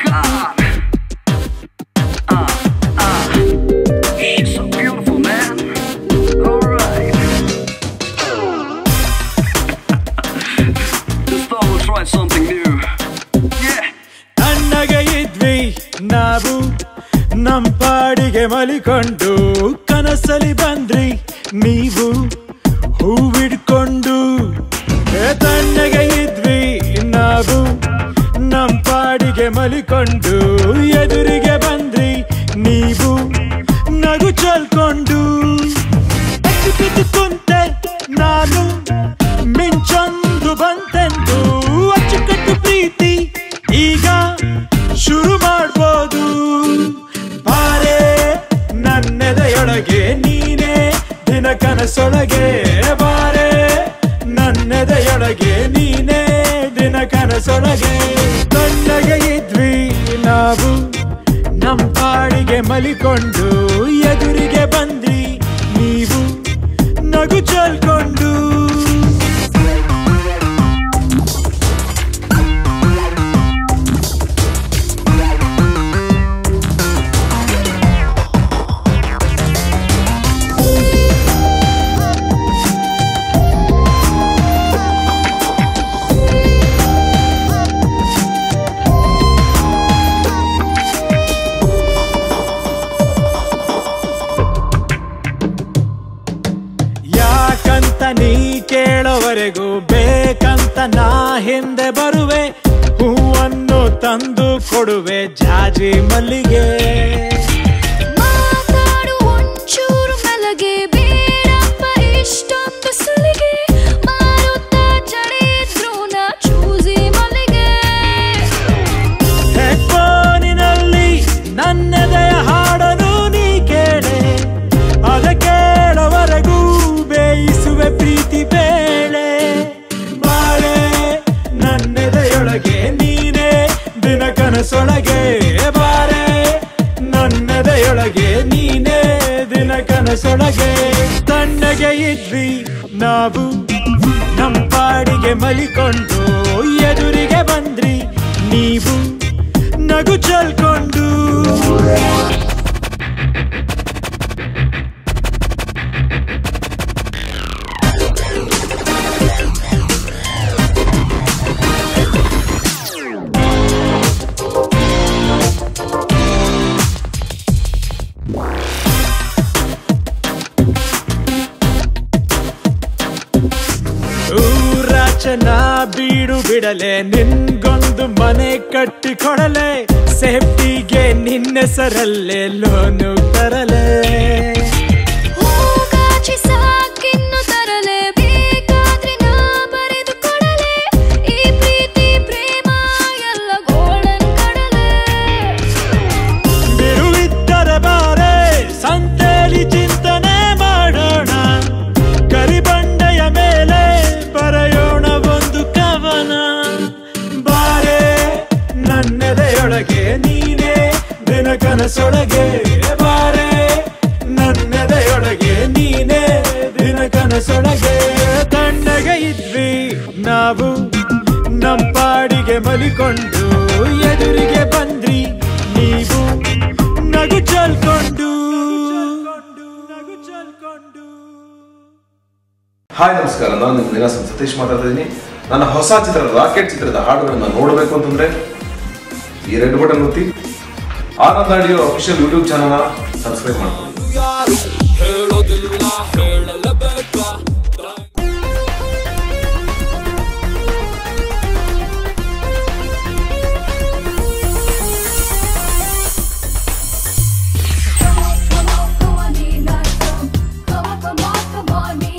She's so beautiful, man. Alright. Just thought we'll try something new. Yeah. ತಣ್ಣಗೆ ಇದ್ವಿ ನಾವು ನಮ್ ಪಾಡಿಗೆ ಮಲಿಕೊಂಡು ಕನಸಲಿ ಬಂದ್ರಿ ನೀವು ಹೂವಿಡ್ಕೊಂಡು ಏ ತಣ್ಣಗೆ ಇದ್ವಿ ನಾವು ನಮ್ ಪಾಡಿಗೆ ಮಲಿಕೊಂಡು ಎದುರಿಗೆ ಬಂದ್ರಿ ನೀವು ನಗು ಚಲ್ಕೊಂಡು ಎದ್ದು ಬಿದ್ದು ಕುಂತೆ ನಾನು ಮಿಂಚೊಂದು ಬಂತೆಂದು ಅಚ್ಚುಕಟ್ಟು ಪ್ರೀತಿ ಈಗ ಶುರು ಮಾಡ್ಬೋದು ಬಾರೆ ನನ್ನೆದೆಯೊಳಗೆ ನೀನೇ ದಿನ ಕನಸೊಳಗೆ ಬಾರೆ ನನ್ನೆದೆಯೊಳಗೆ ನೀನೇ ದಿನ ಕನಸೊಳಗೆ ತಣ್ಣಗೆ ಇದ್ವಿ ನಾವು ನಮ್ ಪಾಡಿಗೆ ಮಲಿಕೊಂಡು ಎದುರಿಗೆ ಬಂದ್ರಿ ನೀವು ನಗು ಚಲ್ಕೊಂಡು ಯಾಕಂತ ನೀ ಕೇಳೋವರೆಗೂ ಬೇಕಂತ ನಾ ಹಿಂದೆ ಬರುವೆ ಹೂವನ್ನು ತಂದು ಕೊಡುವೆ ಜಾಜಿ ಮಲ್ಲಿಗೆ ಮಾತಾಡು ಒಂಚೂರು ಮೆಲಗೆ ಬೇಡಪ್ಪ ಇಷ್ಟೊಂದು ಸುಲಿಗೆ ಮಾರುತ್ತಾ ಚಳಿದ್ರು ನಾ ಚೂಸಿ ಮಲ್ಲಿಗೆ ಹೆಡ್ಫೋನಿನಲ್ಲಿ ನನ್ನೆದೆಯ ಹಾಡನು ನೀ ಕೇಳೆ ಅದ ಕೇಳೋವರೆಗೂ ಬೇಯಿಸುವೆ ಪ್ರೀತಿ ಬೇಳೆ ಬಾಳೆ ನನ್ನೆದೆಯೊಳಗೆ ನೀನೇ ದಿನ ಕನಸೊಳಗೆ ಬಾರೆ ನನ್ನೆದೆಯೊಳಗೆ ನೀನೇ ದಿನ ಕನಸೊಳಗೆ ತಣ್ಣಗೆ ಇದ್ವಿ ನಾವು ನಮ್ ಪಾಡಿಗೆ ಮಲಿಕೊಂಡು ಎದುರಿಗೆ ಬಂದ್ರಿ ನೀವು ನಗು ಚಲ್ಕೊಂಡು ಊರಾಚನ ಬೀಡು ಬಿಡಲೆ ನಿನ್ಗೊಂದು ಮನೆ ಕಟ್ಟಿ ಕೊಡಲೆ ಸೇಫ್ಟಿಗೆ ನಿನ್ನೆಸರಲ್ಲೇ ಲೋನು ತರಲೆ ಹೂಗಾಚಿ ಸಾಕಿನ್ನು ತರಲೆ ಬೇಕಾದ್ರೆ ನಾ ಬರೆದು ಕೊಡಲೆ ಈ ಪ್ರೀತಿ ಪ್ರೇಮ ಎಲ್ಲ ಗೋಲ್ಡನ್ ಕಡಲೆ ಬಿರುವಿದ್ದರೆ ಬಾರೆ ಸಂತೆಲಿ ಚಿಂತನೆ ಮಾಡೋಣ ಕರಿಬಂಡೆಯ ಮೇಲೆ ಬರೆಯೋಣ ಒಂದು ಕವನ ಬಾರೆ ನನ್ನೆದೆಯೊಳಗೆ ನೀನೇ ದಿನ ಕನಸೊಳಗೆ ಬಾರೆ ನನ್ನೆದೆಯೊಳಗೆ ನೀನೇ ದಿನ ಕನಸೊಳಗೆ ತಣ್ಣಗೆ ಇದ್ವಿ ನಾವು ನಮ್ ಪಾಡಿಗೆ ಮಲಿಕೊಂಡು ಎದುರಿಗೆ ಬಂದ್ರಿ ನೀವು ನಗು ಚಲ್ಕೊಂಡು ನಗು ಚಲ್ಕೊಂಡು ಹಾಯ್ ನಮಸ್ಕಾರ ನಾನು ನಿಮ್ಮ ನಿವಾಸ ಸತೀಶ್ ಮಾತಾಡ್ತಾ ಇದ್ದೀನಿ ನನ್ನ ಹೊಸ ಚಿತ್ರ ರಾಕೆಟ್ ಚಿತ್ರದ ಹಾಡುಗಳನ್ನ ನೋಡಬೇಕು ಅಂತಂದ್ರೆ ಈ ರೆಡ್ ಬಟನ್ ಒತ್ತಿ ಆನಂದ್ ಆಡಿಯೋ ಅಫಿಷಿಯಲ್ ಯೂಟ್ಯೂಬ್ ಚಾನಲ್ನ ಸಬ್ಸ್ಕ್ರೈಬ್ ಮಾಡ್ಕೊಳ್ಳಿ Come on, come on, come on, Nina, come. Come on, come on, come on, Nina.